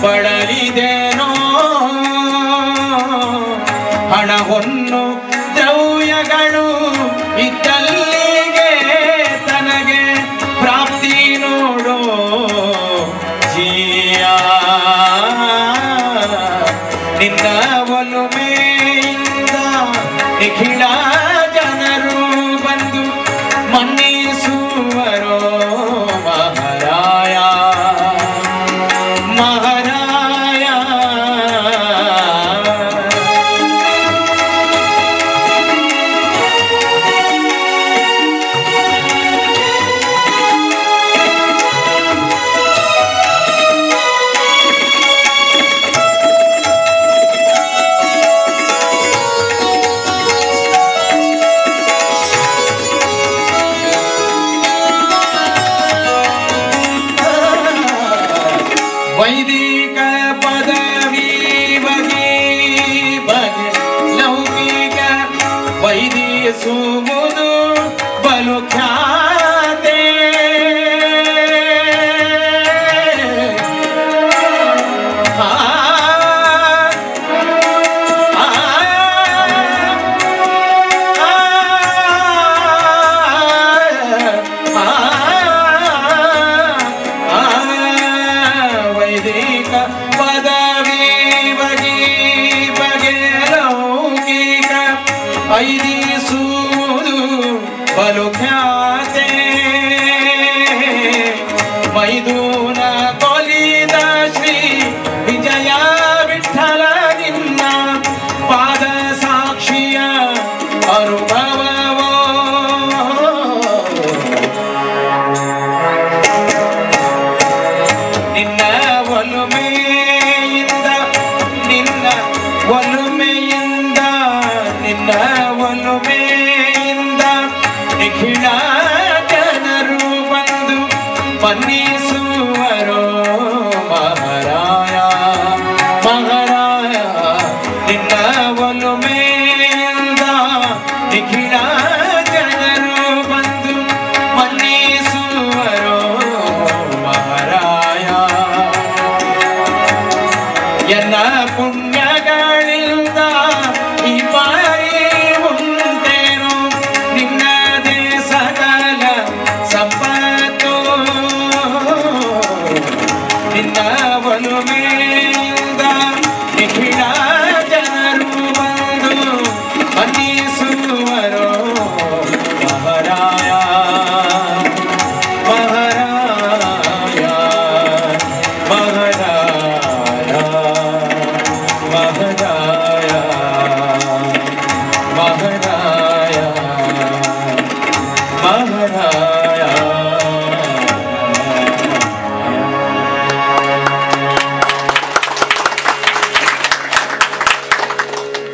ಬಳಲಿದೇನೋ ಹಣ ಹೊನ್ನು ದ್ರವ್ಯಗಳು ಇದ್ದಲ್ಲಿಗೆ ತನಗೆ ಪ್ರಾಪ್ತಿ ನೋಡೋ ಜೀಯ ನಿನ್ನ ಒಲುಮೆಯಿಂದ ನಿಖಿಳ ಜನರು ಬಂದು ಮನ್ನಿಸುವರೋ ಮಹಾರಾಯ ಮಹಾರಾಯ ವೈದಿಕ ಪದವಿ ಬಗೆ ಬಗೆ ಲೌಕಿಕ ವೈದಿಸುವುದು ಬಲು ಖ್ಯಾತೆ ಆ, ಆ, ಆ, ವೈದಿಕ ಪದವಿ ಬಗೆ ಬಗೆ ಲೌಕಿಕ ಐದಿಸುವುದು ಬಲು ಖ್ಯಾತೆ ಮೈದೂನ ಕೊಲಿದ ಶ್ರೀ ವಿಜಯ ವಿಠಲ ನಿನ್ನ ಪಾದ ಸಾಕ್ಷಿಯ ಅನುಭವವೋ ನಿನ್ನ ಒಲುಮೆಯಿಂದ ನಿನ್ನ ಒಲುಮೆಯಿಂದ ನಿನ್ನ ಒಲುಮೆಯಿಂದ ನಿಖಿಳ ಜನರು ಬಂದು ಮನ್ನಿಸುವರೋ ಮಹಾರಾಯ ಮಹಾರಾಯ ನಿನ್ನ ಒಲುಮೆಯಿಂದ ನಿಖಿಳ ಜನರು ಬಂದು ಮನ್ನಿಸುವರೋ ಮಹಾರಾಯ ಎನ್ನ ಪುಣ್ಯಗಳಿಂದ ಈ ಬಾರಿ ಉಂಟೇನು ನಿನ್ನದೇ ಸಕಲ ಸಂಪತ್ತು ನಿನ್ನ ಒಲುಮೆಯಿಂದ ನಿಖಿಳ ಜನರು ಬಂದು ಮನ್ನಿಸುವರೋ ಮಹಾರಾಯ ಮಹಾರಾಯ ಮಹಾರಾಯ ಮಹಾರಾಯ ಮಹಾರಾಯ ಮಹಾರಾಯ